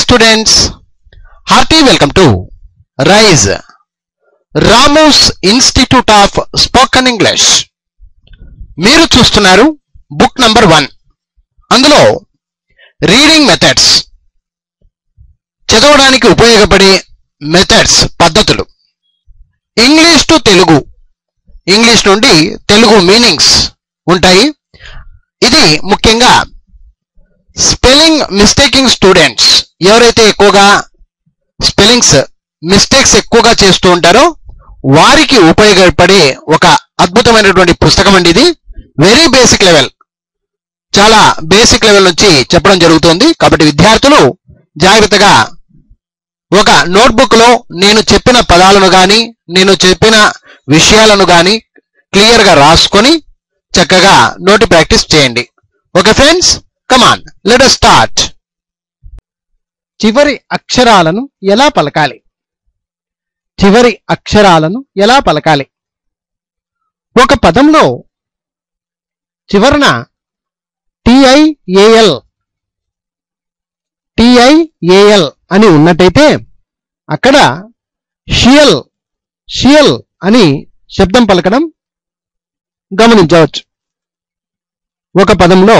students hearty welcome to rise Ramos institute of spoken English మీరు చూస్తున్నారు book number one అందులో reading methods చదవడానికి ఉపయోగపడే మెథడ్స్ పద్ధతులు ఇంగ్లీష్ టు తెలుగు ఇంగ్లీష్ నుండి తెలుగు మీనింగ్స్ ఉంటాయి ఇది ముఖ్యంగా స్పెల్లింగ్ మిస్టేకింగ్ స్టూడెంట్స్ ఎవరైతే ఎక్కువగా స్పెల్లింగ్స్ మిస్టేక్స్ ఎక్కువగా చేస్తూ ఉంటారో వారికి ఉపయోగపడే ఒక అద్భుతమైనటువంటి పుస్తకం అండి ఇది వెరీ బేసిక్ లెవెల్ చాలా బేసిక్ లెవెల్ నుంచి చెప్పడం జరుగుతుంది కాబట్టి విద్యార్థులు జాగ్రత్తగా ఒక నోట్బుక్ లో నేను చెప్పిన పదాలను గాని నేను చెప్పిన విషయాలను గాని క్లియర్ గా రాసుకొని చక్కగా నోటి ప్రాక్టీస్ చేయండి okay friends come on let start చివరి అక్షరాలను ఎలా పలకాలి చివరి అక్షరాలను ఎలా పలకాలి ఒక పదంలో చివరన టిఐఏఎల్ టిఐఏఎల్ అని ఉన్నట్టయితే అక్కడ షియల్ షియల్ అని శబ్దం పలకడం గమనించవచ్చు ఒక పదంలో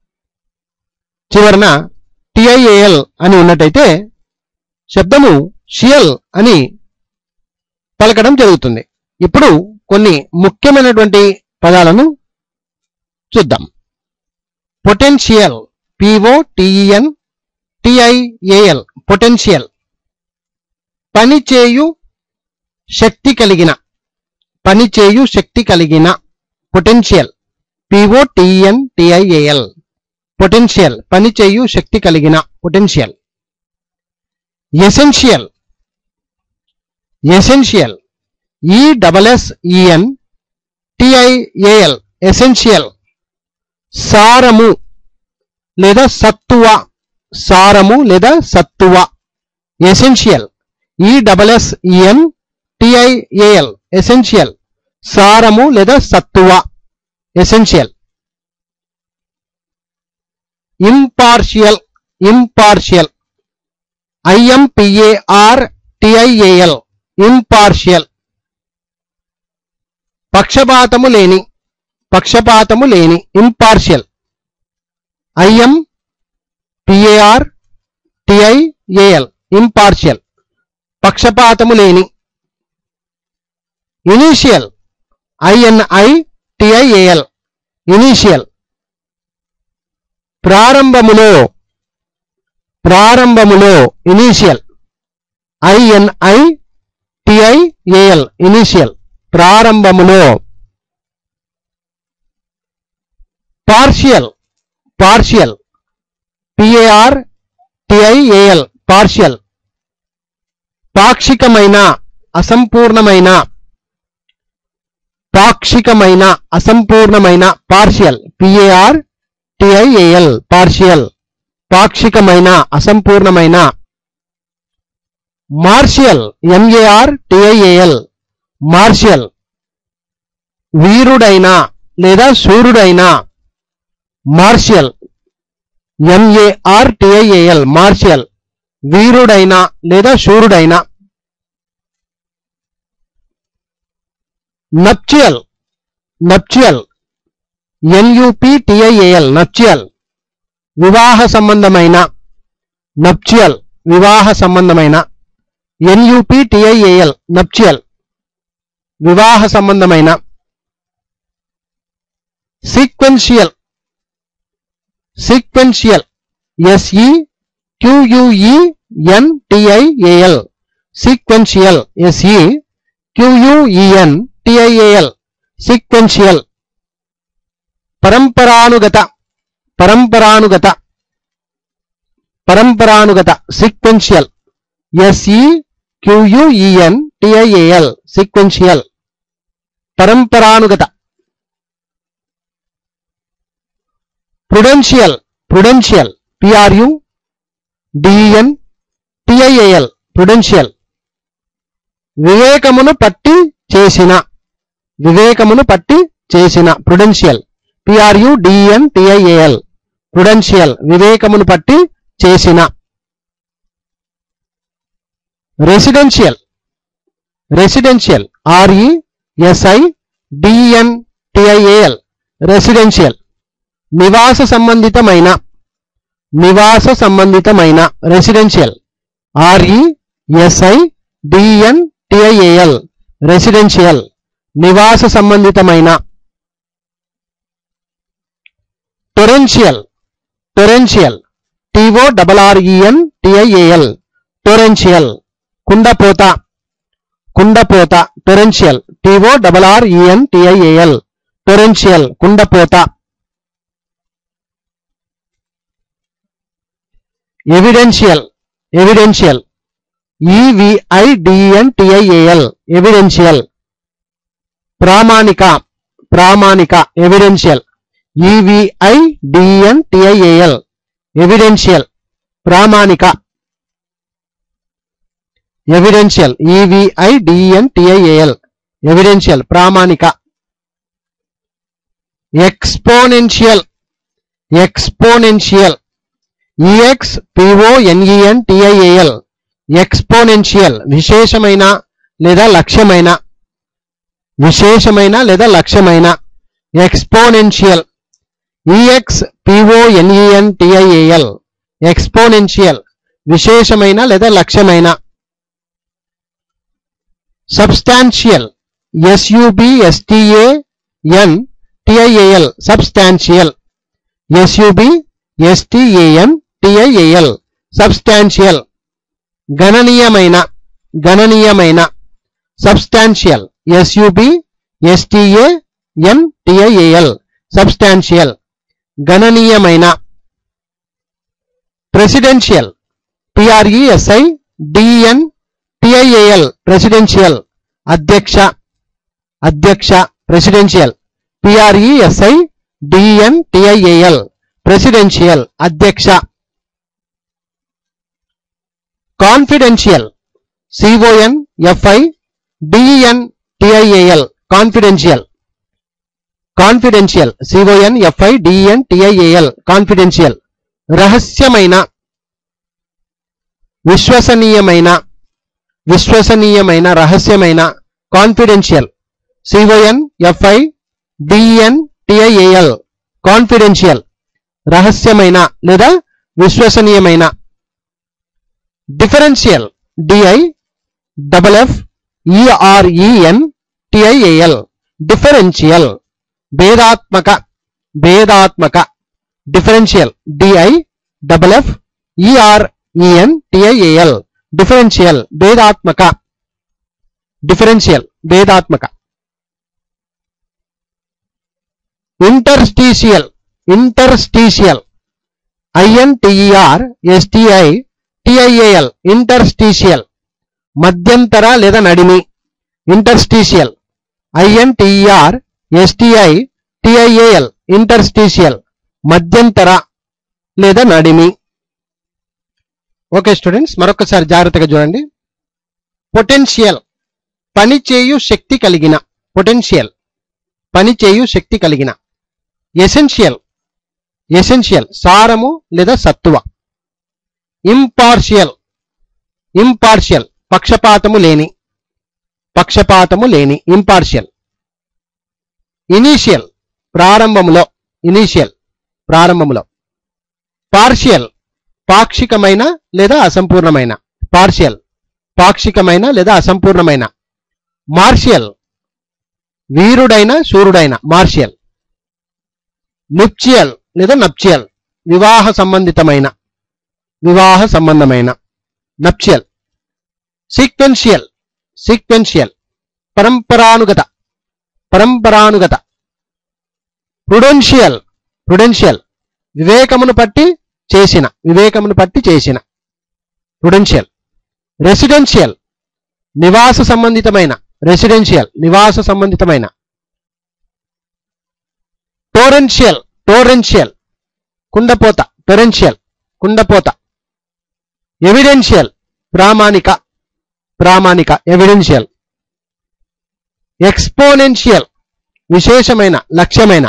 చివరన టిఐఏఎల్ అని ఉన్నట్టయితే శబ్దము షియల్ అని పలకడం జరుగుతుంది ఇప్పుడు కొన్ని ముఖ్యమైనటువంటి పదాలను చూద్దాం potential P O T E N T I A L potential పనిచేయు శక్తి కలిగిన పనిచేయు శక్తి కలిగిన potential P O T E N T I A L potential పనిచేయు శక్తి కలిగిన potential essential essential E double S E N T I A L essential సారము లేదా సత్తువ సారము లేదా సత్తువ essential E double S E N T I A L essential సారము లేదా సత్తువ essential impartial impartial I M P A R T I A L impartial పక్షపాతము లేని పక్షపాతము లేని impartial I M P A R T I A L impartial పక్షపాతము లేని initial I N I T I A L initial ప్రారంభములో ప్రారంభములో initial I N I T I A L initial ప్రారంభములో partial partial P A R T I A L partial పాక్షికమైన అసంపూర్ణమైన పాక్షికమైన అసంపూర్ణమైన పార్షియల్ పిఏఆర్ టిఐఏఎల్ పార్షియల్ పాక్షికమైన అసంపూర్ణమైన మార్షియల్ ఎంఏఆర్ టిఐఏఎల్ మార్షియల్ వీరుడైన లేదా సూర్యుడైన మార్షియల్ ఎంఏఆర్ టిఐఏఎల్ మార్షియల్ వీరుడైన లేదా శూరుడైన నప్చియల్ నప్చియల్ ఎన్యుపి టిఐఏఎల్ నప్చియల్ వివాహ సంబంధమైన నప్చియల్ వివాహ సంబంధమైన ఎన్యుపి టిఐఏఎల్ నప్చియల్ వివాహ సంబంధమైన sequential sequential S E Q U E N T I A L sequential S E Q U E N T I A L sequential పరంపరానుగత పరంపరానుగత పరంపరానుగత sequential S E Q U E N T I A L sequential పరంపరానుగత prudential prudential P R U D N T I A L prudential వివేకమును పట్టి చేసిన వివేకమును పట్టి చేసిన prudential P R U D N T I A L prudential వివేకమును పట్టి చేసిన residential residential R E S I D N T I A L residential నివాస సంబంధితమైన నివాస సంబంధితమైన residential R E S I D N T I A L residential నివాస సంబంధితమైన torrential torrential T O double R E N T I A L torrential కుండపోత కుండపోత torrential T O double R E N T I A L torrential కుండపోత evidential evidential E V I D N T I A L evidential ప్రామాణిక ప్రామాణిక ఎవిడెన్షియల్ ఈవిఐడిఎన్ టిఐఏఎల్ ఎవిడెన్షియల్ ప్రామాణిక ఎవిడెన్షియల్ ఈవిఐడిఎన్ టిఐఏఎల్ ఎవిడెన్షియల్ ప్రామాణిక exponential exponential E X P O N E N T I A L exponential విశేషమైన లేదా లక్ష్యమైన విశేషమైన లేదా లక్ష్యమైన exponential E X P O N E N T I A L exponential విశేషమైన లేదా లక్ష్యమైన substantial S U B S T A N T I A L substantial S U B S T A N T I A L substantial గణనీయమైన గణనీయమైన substantial S U B S T A N T I A L substantial గణనీయమైన presidential P R E S I D N T I A L presidential అధ్యక్ష అధ్యక్ష presidential P R E S I D N T I A L presidential అధ్యక్ష confidential C O N F I D N T I A L confidential confidential C O N F I D N T I A L confidential రహస్యమైన విశ్వసనీయమైన విశ్వసనీయమైన రహస్యమైన confidential C O N F I D N T I A L confidential రహస్యమైన లేదా విశ్వసనీయమైన differential D I double F E R E N T I A L differential భేదాత్మక భేదాత్మక differential D I double F E R E N T I A L differential భేదాత్మక డిఫరెన్షియల్ భేదాత్మక interstitial interstitial I N T E R S T I T I A L interstitial మధ్యంతర లేదా నడిమి interstitial I N T E R S T I T I A L interstitial మధ్యంతర లేదా నడిమి ఓకే స్టూడెంట్స్ మరొకసారి జాగ్రత్తగా చూడండి పొటెన్షియల్ పనిచేయు శక్తి కలిగిన పొటెన్షియల్ పనిచేయు శక్తి కలిగిన ఎసెన్షియల్ ఎసెన్షియల్ సారము లేదా సత్తువ ఇంపార్షియల్ ఇంపార్షియల్ పక్షపాతము లేని పక్షపాతము లేని ఇంపార్షియల్ ఇనీషియల్ ప్రారంభములో ఇనీషియల్ ప్రారంభములో పార్షియల్ పాక్షికమైన లేదా అసంపూర్ణమైన పార్షియల్ పాక్షికమైన లేదా అసంపూర్ణమైన మార్షియల్ వీరుడైన శూరుడైన మార్షియల్ నిప్చియల్ లేదా నప్చియల్ వివాహ సంబంధితమైన వివాహ సంబంధమైన నప్చియల్ సీక్వెన్షియల్ సీక్వెన్షియల్ పరంపరానుగత పరంపరానుగత ప్రుడెన్షియల్ ప్రుడెన్షియల్ వివేకమును పట్టి చేసిన వివేకమును పట్టి చేసిన ప్రుడెన్షియల్ రెసిడెన్షియల్ నివాస సంబంధితమైన రెసిడెన్షియల్ నివాస సంబంధితమైన టోరెన్షియల్ టోరెన్షియల్ కుండపోత టొరెన్షియల్ కుండపోత ఎవిడెన్షియల్ ప్రామాణిక ప్రామాణిక ఎవిడెన్షియల్ ఎక్స్పోనెన్షియల్ విశేషమైన లక్ష్యమైన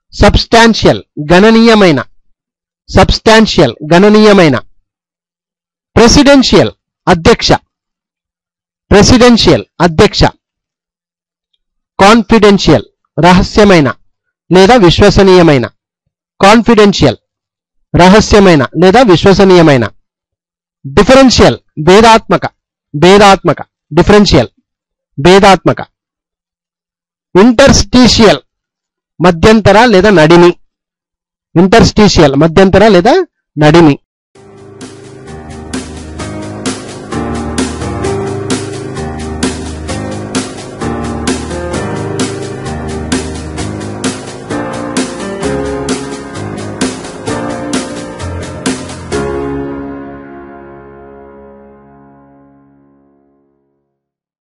సబ్స్టాన్షియల్ గణనీయమైన సబ్స్టాన్షియల్ గణనీయమైన ప్రెసిడెన్షియల్ అధ్యక్ష ప్రెసిడెన్షియల్ అధ్యక్ష కాన్ఫిడెన్షియల్ రహస్యమైన లేదా విశ్వసనీయమైన కాన్ఫిడెన్షియల్ రహస్యమైన లేదా విశ్వసనీయమైన డిఫరెన్షియల్ భేదాత్మక భేదాత్మక డిఫరెన్షియల్ భేదాత్మక ఇంటర్స్టీషియల్ మధ్యంతర లేదా నడిమి ఇంటర్స్టీషియల్ మధ్యంతర లేదా నడిమి